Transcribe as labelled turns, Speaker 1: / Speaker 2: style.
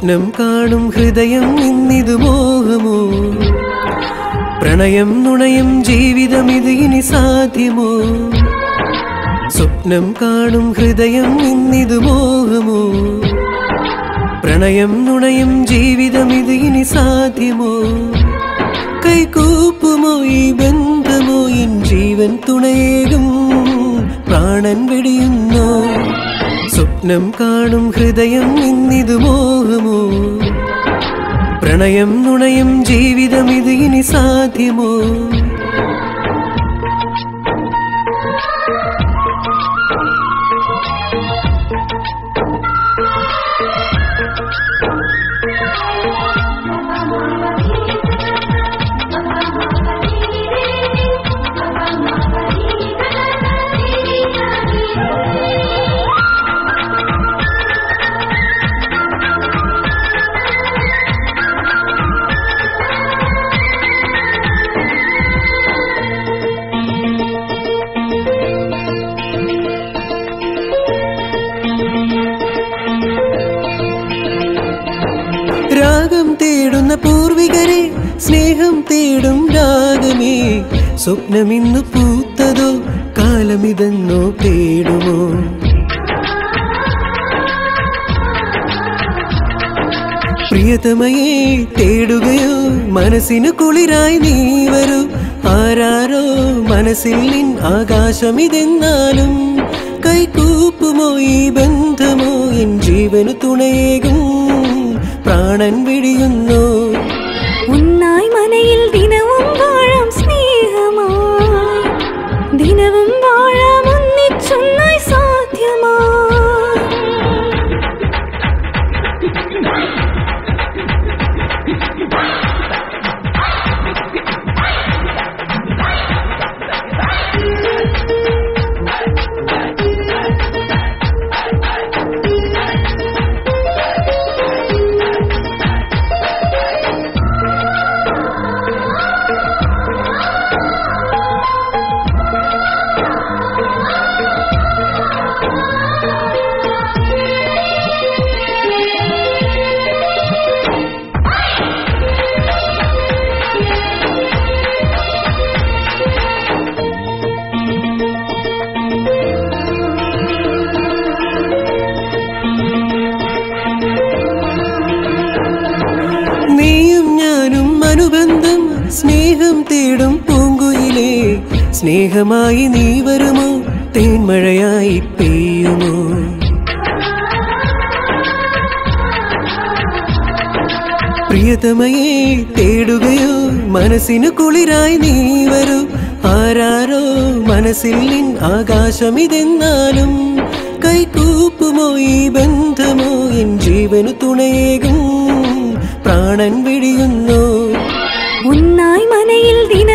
Speaker 1: സ്വപ്നം കാണും ഹൃദയം ഇന്നിതു മോഹമോ പ്രണയം നുണയും ജീവിതം ഇത് ഇനി സാധ്യമോ സ്വപ്നം കാണും ഹൃദയം ഇന്നിതു മോഹമോ പ്രണയം നുണയും ജീവിതം ഇത് ഇനി സാധ്യമോ കൈകൂപ്പുമോ ഈ ബന്ധമോ ഇൻ ജീവൻ തുണയേകും പ്രാണൻ വെടിയുന്നോ സ്വപ്നം കാണും ഹൃദയം ഇന്നിതു മോഹമോ പ്രണയം നുണയും ജീവിതം ഇത് ഇനി സാധ്യമോ രാഗം തേടുന്ന പൂർവികരെ സ്നേഹം തേടും രാഗമേ സ്വപ്നമിന്നു പൂത്തതോ കാലമിതെന്നോ തേടുമോ പ്രിയതമയെ തേടുകയോ മനസ്സിന് കുളിരായി നീ വരൂ ആരാരോ മനസ്സിൽ നിൻ ആകാശമിതെന്നാലും കൈകൂപ്പുമോ ഈ ബന്ധമോ എൻ ജീവനു തുണയേകും പ്രാണൻ വിടിയുന്നു
Speaker 2: ഒന്നായി മനയിൽ ദിനവും വാഴാം സ്നേഹമായി ദിനവും വാഴാം ഒന്നിച്ചൊന്നായി സാധ്യമായി
Speaker 1: നീയും ഞാനും അനുബന്ധം സ്നേഹം തേടും പൂങ്കുയിലേ സ്നേഹമായി നീ വരുമോ തേന്മഴയായി പെയ്യുമോ പ്രിയതമയെ തേടുകയോ മനസ്സിന് കുളിരായി നീ വരൂ ആരാരോ മനസ്സിൽ നിൻ ആകാശമിതെന്നാലും കൈകൂപ്പുമോ ഈ ബന്ധമോ എൻ ജീവനു തുണയേകും പ്രാണൻ വിടിയുന്നു
Speaker 2: ഒന്നായി മനയിൽ ദിന